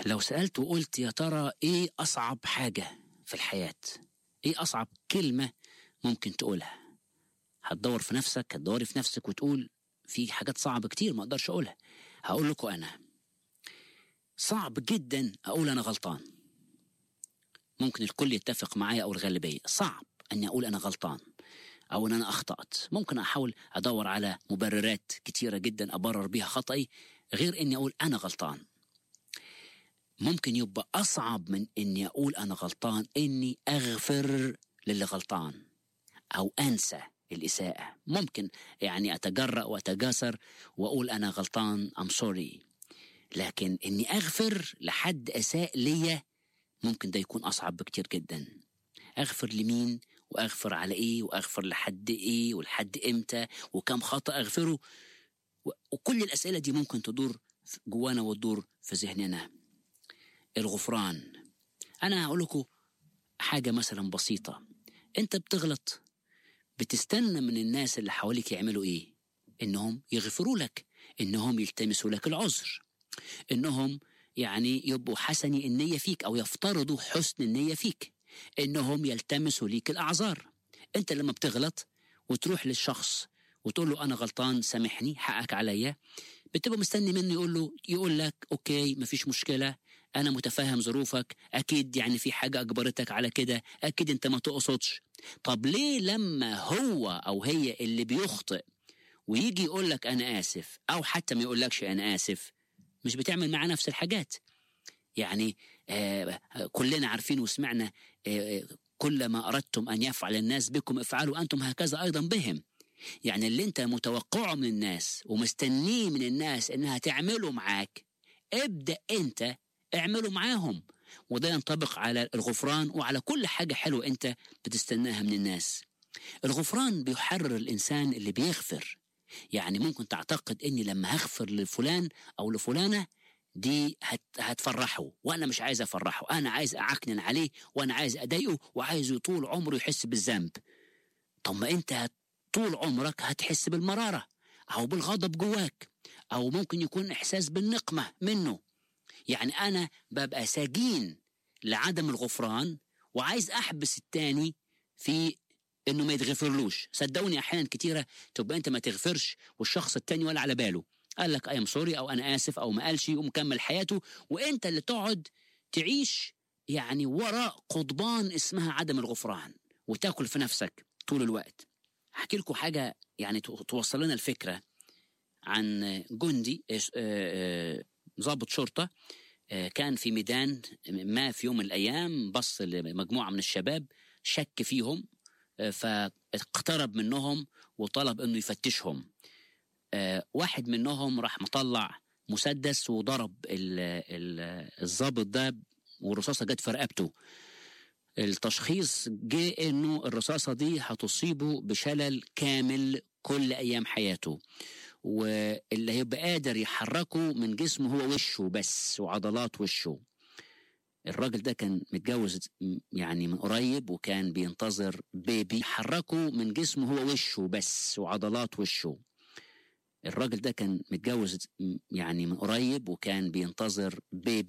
لو سألت وقلت يا ترى إيه أصعب حاجة في الحياة إيه أصعب كلمة ممكن تقولها هتدور في نفسك هتدوري في نفسك وتقول في حاجات صعبة كتير ما أقدرش أقولها هقول لكم أنا صعب جدا أقول أنا غلطان ممكن الكل يتفق معايا أو الغالبية صعب أني أقول أنا غلطان أو أن أنا أخطأت ممكن أحاول أدور على مبررات كتيرة جدا أبرر بيها خطأي غير أني أقول أنا غلطان ممكن يبقى أصعب من أني أقول أنا غلطان أني أغفر للي غلطان أو أنسى الإساءة ممكن يعني أتجرأ وأتجاسر وأقول أنا غلطان I'm sorry لكن إني أغفر لحد أساء ليا ممكن ده يكون أصعب بكتير جدا أغفر لمين وأغفر على إيه وأغفر لحد إيه ولحد إمتى وكم خطأ أغفره وكل الأسئلة دي ممكن تدور جوانا وتدور في ذهننا الغفران أنا هقول لكم حاجة مثلا بسيطة أنت بتغلط بتستنى من الناس اللي حواليك يعملوا إيه إنهم يغفروا لك إنهم يلتمسوا لك العذر إنهم يعني يبقوا حسني النية فيك أو يفترضوا حسن النية فيك إنهم يلتمسوا ليك الأعذار أنت لما بتغلط وتروح للشخص وتقول له أنا غلطان سامحني حقك عليا بتبقى مستني منه يقول له يقول لك أوكي مفيش مشكلة أنا متفهم ظروفك أكيد يعني في حاجة أجبرتك على كده أكيد أنت ما تقصدش طب ليه لما هو أو هي اللي بيخطئ ويجي يقول لك أنا آسف أو حتى ما يقولكش أنا آسف مش بتعمل معاه نفس الحاجات يعني آه كلنا عارفين وسمعنا آه كل ما أردتم أن يفعل الناس بكم افعلوا أنتم هكذا أيضا بهم يعني اللي انت متوقعه من الناس ومستنيه من الناس انها تعمله معاك ابدأ انت اعمله معاهم وده ينطبق على الغفران وعلى كل حاجة حلوة انت بتستناها من الناس الغفران بيحرر الإنسان اللي بيغفر يعني ممكن تعتقد اني لما هغفر لفلان او لفلانة دي هت هتفرحه وانا مش عايز افرحه انا عايز اعكنن عليه وانا عايز اضايقه وعايزه طول عمره يحس بالذنب طب ما انت طول عمرك هتحس بالمرارة أو بالغضب جواك أو ممكن يكون إحساس بالنقمة منه يعني أنا ببقى سجين لعدم الغفران وعايز أحبس التاني في إنه ما يتغفرلوش صدقوني أحيانا كتيرة تبقى أنت ما تغفرش والشخص التاني ولا على باله قال لك أيام سوري أو أنا آسف أو ما قالش ومكمل حياته وأنت اللي تقعد تعيش يعني وراء قضبان اسمها عدم الغفران وتاكل في نفسك طول الوقت احكي لكم حاجه يعني توصل لنا الفكره عن جندي ضابط شرطه كان في ميدان ما في يوم من الايام بص لمجموعه من الشباب شك فيهم فاقترب منهم وطلب انه يفتشهم واحد منهم راح مطلع مسدس وضرب الضابط ده والرصاصه جت في رقبته التشخيص جه انه الرصاصه دي هتصيبه بشلل كامل كل ايام حياته واللي هيبقى قادر يحركه من جسمه هو وشه بس وعضلات وشه الراجل ده كان متجوز يعني من قريب وكان بينتظر بيبي حركه من جسمه هو وشه بس وعضلات وشه الراجل ده كان متجوز يعني من قريب وكان بينتظر بيبي